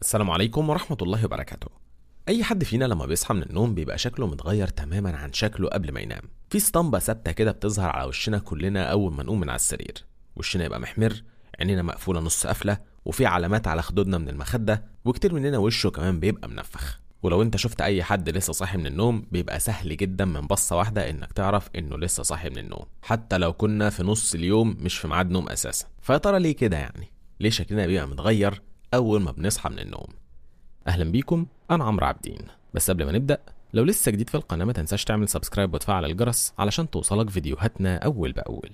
السلام عليكم ورحمة الله وبركاته أي حد فينا لما بيصحى من النوم بيبقى شكله متغير تماما عن شكله قبل ما ينام في اسطمبة ثابتة كده بتظهر على وشنا كلنا أول ما نقوم من على السرير وشنا يبقى محمر عينينا مقفولة نص قافلة وفي علامات على خدودنا من المخدة وكتير مننا وشه كمان بيبقى منفخ ولو انت شفت اي حد لسه صاحي من النوم بيبقى سهل جدا من بصة واحدة انك تعرف انه لسه صاحي من النوم حتى لو كنا في نص اليوم مش في ميعاد نوم اساسا فيا ترى ليه كده يعني ليه شكلنا بيبقى متغير اول ما بنصحى من النوم اهلا بيكم انا عمرو عابدين بس قبل ما نبدا لو لسه جديد في القناه ما تنساش تعمل سبسكرايب وتفعل الجرس علشان توصلك فيديوهاتنا اول باول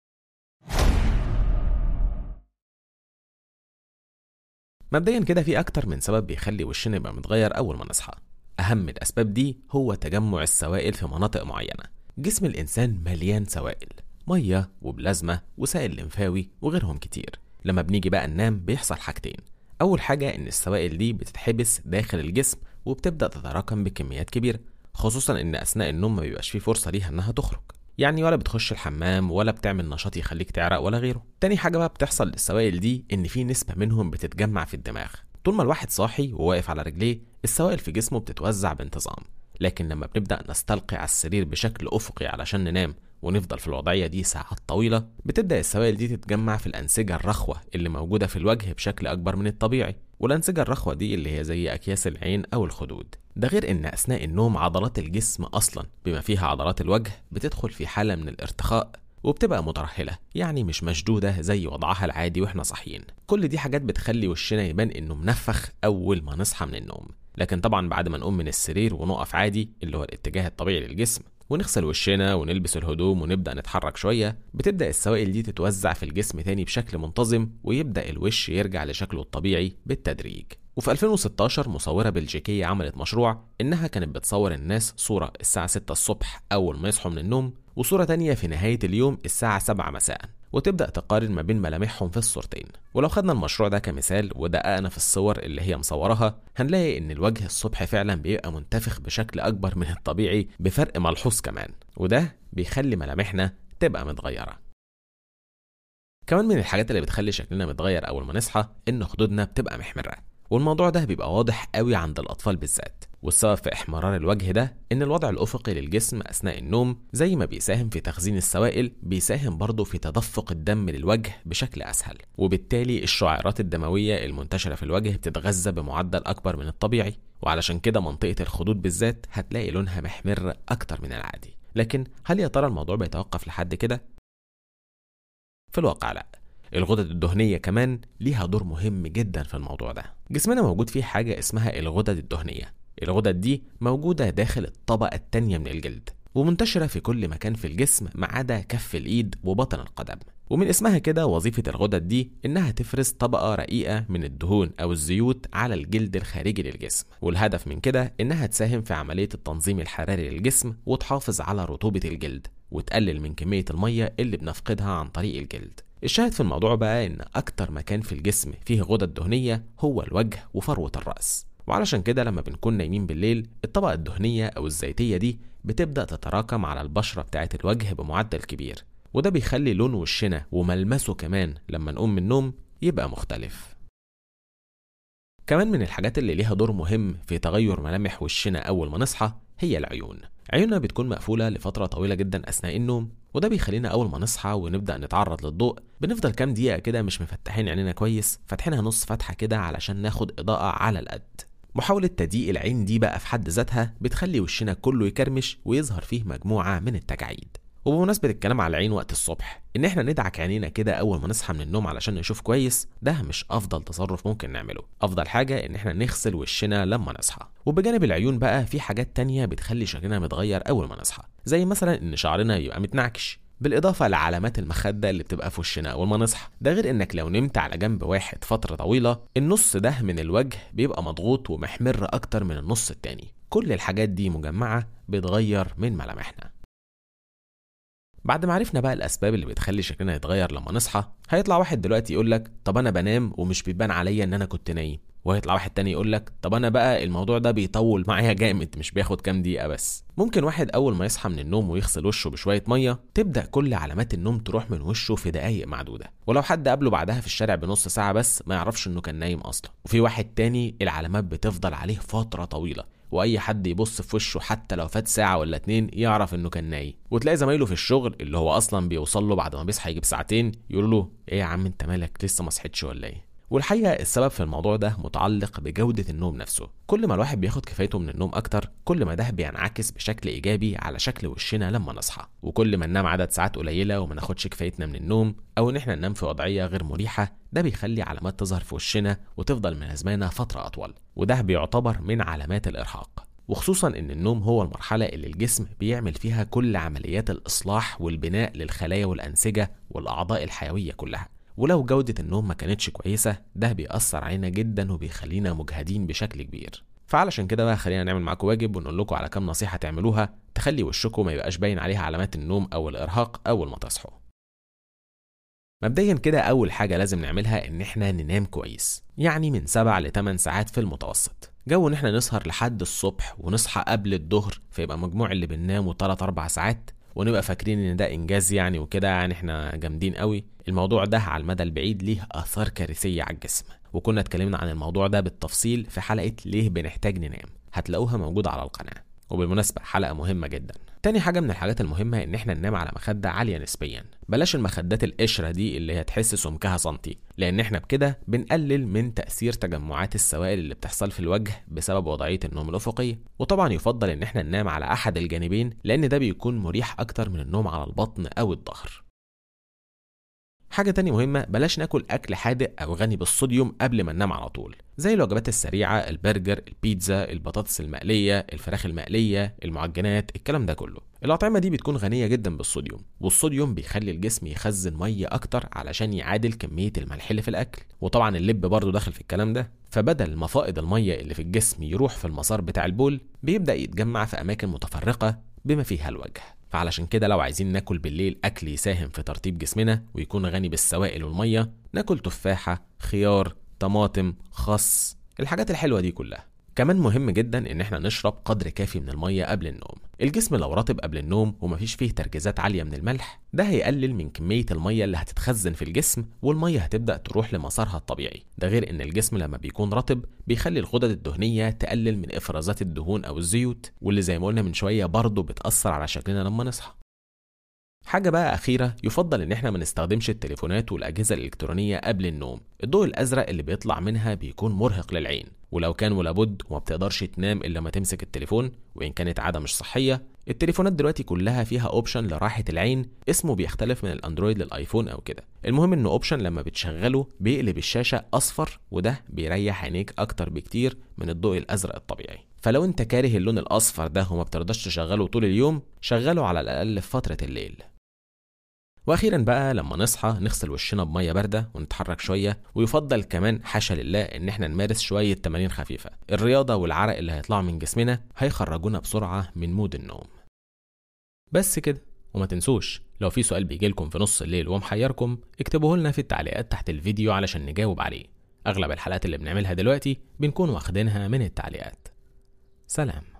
مبدئيا كده في اكتر من سبب بيخلي وشنا يبقى متغير اول ما نصحى اهم الاسباب دي هو تجمع السوائل في مناطق معينه جسم الانسان مليان سوائل ميه وبلازما وسائل لمفاوي وغيرهم كتير لما بنيجي بقى ننام بيحصل حاجتين أول حاجة إن السوائل دي بتتحبس داخل الجسم وبتبدأ تتراكم بكميات كبيرة خصوصا إن أثناء النوم ما بيبقاش فيه فرصة ليها إنها تخرج يعني ولا بتخش الحمام ولا بتعمل نشاط يخليك تعرق ولا غيره تاني حاجة بقى بتحصل للسوائل دي إن في نسبة منهم بتتجمع في الدماغ طول ما الواحد صاحي وواقف على رجليه السوائل في جسمه بتتوزع بانتظام لكن لما بنبدأ نستلقي على السرير بشكل أفقي علشان ننام ونفضل في الوضعية دي ساعات طويلة بتبدأ السوائل دي تتجمع في الأنسجة الرخوة اللي موجودة في الوجه بشكل أكبر من الطبيعي والأنسجة الرخوة دي اللي هي زي أكياس العين أو الخدود ده غير إن أثناء النوم عضلات الجسم أصلا بما فيها عضلات الوجه بتدخل في حالة من الارتخاء وبتبقى مترهلة يعني مش مشدودة زي وضعها العادي واحنا صاحيين كل دي حاجات بتخلي وشنا يبان انه منفخ اول ما نصحى من النوم لكن طبعا بعد ما نقوم من السرير ونقف عادي اللي هو الاتجاه الطبيعي للجسم ونغسل وشنا ونلبس الهدوم ونبدأ نتحرك شوية بتبدأ السوائل دي تتوزع في الجسم تاني بشكل منتظم ويبدأ الوش يرجع لشكله الطبيعي بالتدريج وفي 2016 مصورة بلجيكية عملت مشروع إنها كانت بتصور الناس صورة الساعة 6 الصبح أول ما يصحوا من النوم وصورة تانية في نهاية اليوم الساعة 7 مساء وتبدأ تقارن ما بين ملامحهم في الصورتين ولو خدنا المشروع ده كمثال ودققنا في الصور اللي هي مصورها هنلاقي ان الوجه الصبح فعلا بيبقى منتفخ بشكل اكبر من الطبيعي بفرق ملحوظ كمان وده بيخلي ملامحنا تبقى متغيرة كمان من الحاجات اللي بتخلي شكلنا متغير اول ما نصحى ان خدودنا بتبقى محمرة والموضوع ده بيبقى واضح قوي عند الاطفال بالذات والسبب في احمرار الوجه ده ان الوضع الافقي للجسم اثناء النوم زي ما بيساهم في تخزين السوائل بيساهم برضه في تدفق الدم للوجه بشكل اسهل وبالتالي الشعيرات الدمويه المنتشره في الوجه بتتغذى بمعدل اكبر من الطبيعي وعلشان كده منطقه الخدود بالذات هتلاقي لونها محمر اكتر من العادي لكن هل يا ترى الموضوع بيتوقف لحد كده في الواقع لا الغدد الدهنية كمان ليها دور مهم جدا في الموضوع ده جسمنا موجود فيه حاجة اسمها الغدد الدهنية الغدد دي موجودة داخل الطبقة التانية من الجلد ومنتشرة في كل مكان في الجسم ما عدا كف الإيد وبطن القدم ومن اسمها كده وظيفة الغدد دي إنها تفرز طبقة رقيقة من الدهون أو الزيوت على الجلد الخارجي للجسم والهدف من كده إنها تساهم في عملية التنظيم الحراري للجسم وتحافظ على رطوبة الجلد وتقلل من كمية المية اللي بنفقدها عن طريق الجلد الشاهد في الموضوع بقى إن أكتر مكان في الجسم فيه غدد دهنية هو الوجه وفروة الرأس وعلشان كده لما بنكون نايمين بالليل الطبقة الدهنية أو الزيتية دي بتبدأ تتراكم على البشرة بتاعة الوجه بمعدل كبير وده بيخلي لون وشنا وملمسه كمان لما نقوم من النوم يبقى مختلف كمان من الحاجات اللي ليها دور مهم في تغير ملامح وشنا أول ما نصحى هي العيون عيوننا بتكون مقفولة لفترة طويلة جدا أثناء النوم وده بيخلينا أول ما نصحى ونبدأ نتعرض للضوء بنفضل كام دقيقة كده مش مفتحين عينينا كويس فاتحينها نص فتحة كده علشان ناخد إضاءة على القد محاولة تضييق العين دي بقى في حد ذاتها بتخلي وشنا كله يكرمش ويظهر فيه مجموعة من التجاعيد وبمناسبة الكلام على العين وقت الصبح إن إحنا ندعك عينينا كده أول ما نصحى من النوم علشان نشوف كويس ده مش أفضل تصرف ممكن نعمله أفضل حاجة إن إحنا نغسل وشنا لما نصحى وبجانب العيون بقى في حاجات تانية بتخلي شكلنا متغير أول ما نصحى زي مثلا إن شعرنا يبقى متنعكش بالإضافة لعلامات المخدة اللي بتبقى في وشنا أول ما نصحى ده غير إنك لو نمت على جنب واحد فترة طويلة النص ده من الوجه بيبقى مضغوط ومحمر أكتر من النص التاني كل الحاجات دي مجمعة بتغير من ملامحنا بعد ما عرفنا بقى الاسباب اللي بتخلي شكلنا يتغير لما نصحى هيطلع واحد دلوقتي يقول لك طب انا بنام ومش بيبان عليا ان انا كنت نايم وهيطلع واحد تاني يقول لك طب انا بقى الموضوع ده بيطول معايا جامد مش بياخد كام دقيقه بس ممكن واحد اول ما يصحى من النوم ويغسل وشه بشويه ميه تبدا كل علامات النوم تروح من وشه في دقايق معدوده ولو حد قابله بعدها في الشارع بنص ساعه بس ما يعرفش انه كان نايم اصلا وفي واحد تاني العلامات بتفضل عليه فتره طويله واي حد يبص في وشه حتى لو فات ساعه ولا اتنين يعرف انه كان نايم وتلاقي زمايله في الشغل اللي هو اصلا بيوصل له بعد ما بيصحى يجيب ساعتين يقولوا له ايه يا عم انت مالك لسه ما صحيتش ولا ايه والحقيقه السبب في الموضوع ده متعلق بجوده النوم نفسه كل ما الواحد بياخد كفايته من النوم اكتر كل ما ده بينعكس بشكل ايجابي على شكل وشنا لما نصحى وكل ما ننام عدد ساعات قليله وما ناخدش كفايتنا من النوم او ان احنا ننام في وضعيه غير مريحه ده بيخلي علامات تظهر في وشنا وتفضل ملازمانا فتره اطول وده بيعتبر من علامات الارهاق وخصوصا ان النوم هو المرحله اللي الجسم بيعمل فيها كل عمليات الاصلاح والبناء للخلايا والانسجه والاعضاء الحيويه كلها ولو جودة النوم ما كانتش كويسة ده بيأثر علينا جدا وبيخلينا مجهدين بشكل كبير فعلشان كده بقى خلينا نعمل معاكم واجب ونقول لكم على كام نصيحة تعملوها تخلي وشكم ما يبقاش باين عليها علامات النوم أو الإرهاق أول ما تصحوا مبدئيا كده أول حاجة لازم نعملها إن إحنا ننام كويس يعني من 7 ل 8 ساعات في المتوسط جو إن إحنا نسهر لحد الصبح ونصحى قبل الظهر فيبقى مجموع اللي بننامه 3 4 ساعات ونبقى فاكرين ان ده انجاز يعني وكده يعني احنا جامدين قوي الموضوع ده على المدى البعيد ليه اثار كارثيه على الجسم وكنا اتكلمنا عن الموضوع ده بالتفصيل في حلقه ليه بنحتاج ننام هتلاقوها موجوده على القناه وبالمناسبة حلقة مهمة جدا تاني حاجة من الحاجات المهمة إن إحنا ننام على مخدة عالية نسبيا بلاش المخدات القشرة دي اللي هتحس سمكها سنتي لأن إحنا بكده بنقلل من تأثير تجمعات السوائل اللي بتحصل في الوجه بسبب وضعية النوم الأفقية وطبعا يفضل إن إحنا ننام على أحد الجانبين لأن ده بيكون مريح أكتر من النوم على البطن أو الظهر حاجة تانية مهمة بلاش ناكل أكل حادق أو غني بالصوديوم قبل ما ننام على طول زي الوجبات السريعة البرجر البيتزا البطاطس المقلية الفراخ المقلية المعجنات الكلام ده كله الأطعمة دي بتكون غنية جدا بالصوديوم والصوديوم بيخلي الجسم يخزن مية أكتر علشان يعادل كمية الملح اللي في الأكل وطبعا اللب برضه داخل في الكلام ده فبدل ما فائض المية اللي في الجسم يروح في المسار بتاع البول بيبدأ يتجمع في أماكن متفرقة بما فيها الوجه فعلشان كده لو عايزين ناكل بالليل أكل يساهم في ترطيب جسمنا ويكون غني بالسوائل والمية ناكل تفاحة خيار طماطم خس الحاجات الحلوة دي كلها كمان مهم جدا ان احنا نشرب قدر كافي من المية قبل النوم الجسم لو رطب قبل النوم ومفيش فيه تركيزات عالية من الملح ده هيقلل من كمية المية اللي هتتخزن في الجسم والمية هتبدأ تروح لمسارها الطبيعي ده غير ان الجسم لما بيكون رطب بيخلي الغدد الدهنية تقلل من افرازات الدهون او الزيوت واللي زي ما قلنا من شوية برضه بتأثر على شكلنا لما نصحى حاجة بقى أخيرة يفضل إن إحنا ما نستخدمش التليفونات والأجهزة الإلكترونية قبل النوم، الضوء الأزرق اللي بيطلع منها بيكون مرهق للعين، ولو كان ولابد وما بتقدرش تنام إلا ما تمسك التليفون وإن كانت عادة مش صحية، التليفونات دلوقتي كلها فيها أوبشن لراحة العين اسمه بيختلف من الأندرويد للأيفون أو كده، المهم إنه أوبشن لما بتشغله بيقلب الشاشة أصفر وده بيريح عينيك أكتر بكتير من الضوء الأزرق الطبيعي. فلو انت كاره اللون الاصفر ده وما بترضاش تشغله طول اليوم شغله على الاقل في فتره الليل واخيرا بقى لما نصحى نغسل وشنا بميه بارده ونتحرك شويه ويفضل كمان حاشا لله ان احنا نمارس شويه تمارين خفيفه الرياضه والعرق اللي هيطلعوا من جسمنا هيخرجونا بسرعه من مود النوم بس كده وما تنسوش لو في سؤال بيجيلكم في نص الليل ومحيركم اكتبوه لنا في التعليقات تحت الفيديو علشان نجاوب عليه اغلب الحلقات اللي بنعملها دلوقتي بنكون واخدينها من التعليقات سلام